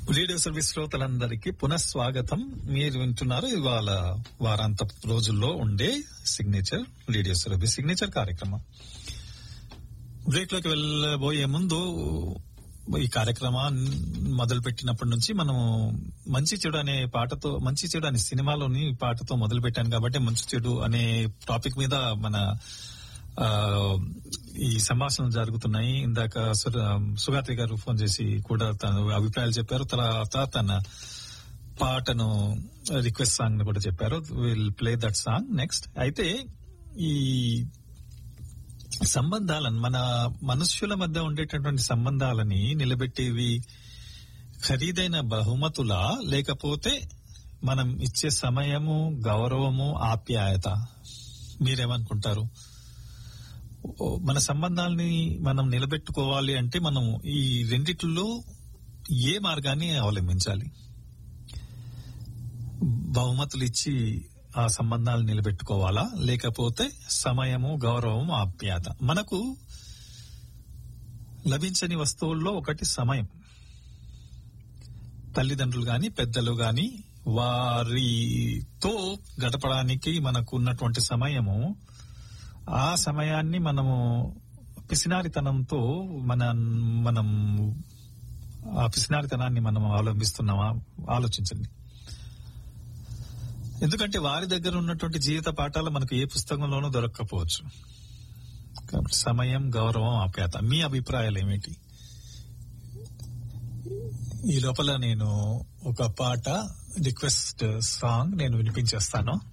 radio service శ్రోతలందరికీ పునఃస్వాగతం మీరు వింటున్నారు ఇవాళ వారాంత రోజుల్లో ఉండే సిగ్నేచర్ రేడియో సర్వీస్ సిగ్నేచర్ కార్యక్రమం బ్రేక్ లోకి వెళ్ళబోయే ముందు ఈ కార్యక్రమాన్ని మొదలు పెట్టినప్పటి నుంచి మనము మంచి చెడు అనే పాటతో మంచి చెడు అనే సినిమాలోని పాటతో మొదలు పెట్టాను కాబట్టి మంచి చెడు అనే టాపిక్ మీద మన ఆ, ఈ సంభాషణలు జరుగుతున్నాయి ఇందాక సు- సుగాత్రి గారు ఫోన్ చేసి కూడా తన అభిప్రాయాలు చెప్పారు తర్వాత తన పాటను రిక్వెస్ట్ సాంగ్ కూడా చెప్పారు will play that song next అయితే ఈ సంబంధాలను మన మనుష్యుల మధ్య ఉండేటటువంటి సంబంధాలని నిలబెట్టేవి ఖరీదైన బహుమతులా లేకపోతే మనం ఇచ్చే సమయము గౌరవము ఆప్యాయత మీరేమనుకుంటారు ఓ, మన సంబంధాలని మనం నిలబెట్టుకోవాలి అంటే మనం ఈ రెండిట్లో ఏ మార్గాన్ని అవలంబించాలి బహుమతులు ఇచ్చి ఆ సంబంధాలు నిలబెట్టుకోవాలా లేకపోతే సమయము గౌరవం ఆప్యాయత మనకు లభించని వస్తువుల్లో ఒకటి సమయం తల్లిదండ్రులు గాని పెద్దలు గాని వారితో గడపడానికి మనకు ఉన్నటువంటి సమయము ఆ సమయాన్ని మనము పిసినారితనంతో మన మనం ఆ పిసినారితనాన్ని మనం అవలంబిస్తున్నామా ఆలోచించండి ఎందుకంటే వారి దగ్గర ఉన్నటువంటి జీవిత పాఠాలు మనకు ఏ పుస్తకంలోనూ దొరకకపోవచ్చు కాబట్టి సమయం గౌరవం ఆప్యాయత మీ అభిప్రాయాలు ఏమిటి ఈ లోపల నేను ఒక పాట రిక్వెస్ట్ సాంగ్ నేను వినిపించేస్తాను